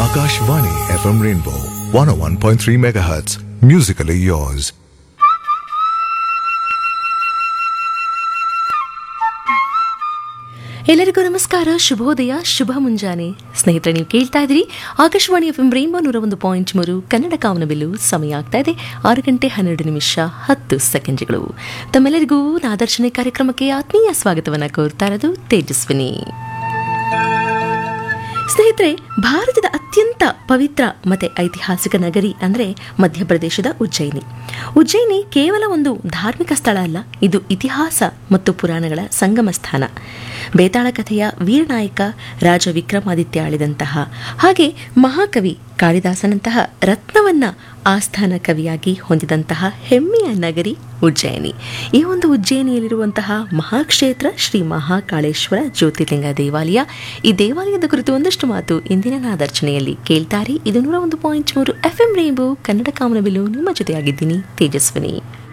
Akashvani FM Rainbow 101.3 MHz. Musically yours. ಎಲ್ಲರಿಗೂ ನಮಸ್ಕಾರ ಶುಭೋದಯ ಶುಭ ಮುಂಜಾನೆ ಸ್ನೇಹಿತರೆ ನೀವು ಕೇಳ್ತಾ ಇದ್ರಿ ಆಕಾಶವಾಣಿ ಎಫ್ ಎಂ ರೈನ್ಬೋ ನೂರ ಒಂದು ಪಾಯಿಂಟ್ ಮೂರು ಕನ್ನಡ ಕಾವನಬಿಲ್ಲು ಸಮಯ ಆಗ್ತಾ ಇದೆ ಆರು ಗಂಟೆ ಹನ್ನೆರಡು ನಿಮಿಷ ಹತ್ತು ಸೆಕೆಂಡ್ಗಳು ತಮ್ಮೆಲ್ಲರಿಗೂ ನಾದರ್ಶನೆ ಕಾರ್ಯಕ್ರಮಕ್ಕೆ ಆತ್ಮೀಯ ಸ್ವಾಗತವನ್ನು ಕೋರ್ತಾ ಇರೋದು ತೇಜಸ್ವಿನಿ ಸ್ನೇಹಿತರೆ ಭಾರತದ ಅತ್ಯಂತ ಪವಿತ್ರ ಮತ್ತೆ ಐತಿಹಾಸಿಕ ನಗರಿ ಅಂದರೆ ಮಧ್ಯಪ್ರದೇಶದ ಉಜ್ಜಯಿನಿ ಉಜ್ಜಯಿನಿ ಕೇವಲ ಒಂದು ಧಾರ್ಮಿಕ ಸ್ಥಳ ಅಲ್ಲ ಇದು ಇತಿಹಾಸ ಮತ್ತು ಪುರಾಣಗಳ ಸಂಗಮ ಸ್ಥಾನ ಬೇತಾಳ ಕಥೆಯ ವೀರನಾಯಕ ರಾಜ ವಿಕ್ರಮಾದಿತ್ಯ ಆಳಿದಂತಹ ಹಾಗೆ ಮಹಾಕವಿ ಕಾಳಿದಾಸನಂತಹ ರತ್ನವನ್ನ ಆಸ್ಥಾನ ಕವಿಯಾಗಿ ಹೊಂದಿದಂತಹ ಹೆಮ್ಮೆಯ ನಗರಿ ಉಜ್ಜಯಿನಿ ಈ ಒಂದು ಉಜ್ಜಯಿನಿಯಲ್ಲಿರುವಂತಹ ಮಹಾಕ್ಷೇತ್ರ ಶ್ರೀ ಮಹಾಕಾಳೇಶ್ವರ ಜ್ಯೋತಿರ್ಲಿಂಗ ದೇವಾಲಯ ಈ ದೇವಾಲಯದ ಕುರಿತು ಒಂದಷ್ಟು ಮಾತು ಇಂದಿನ ನಾದರ್ಚನೆಯಲ್ಲಿ ಕೇಳ್ತಾರೆ ಇದು ನೂರ ಒಂದು ಪಾಯಿಂಟ್ ಮೂರು ಎಫ್ ಎಂ ರೇಂಬೋ ಕನ್ನಡ ಕಾಮನಬಿಲ್ಲು ನಿಮ್ಮ ಜೊತೆಯಾಗಿದ್ದೀನಿ ತೇಜಸ್ವಿನಿ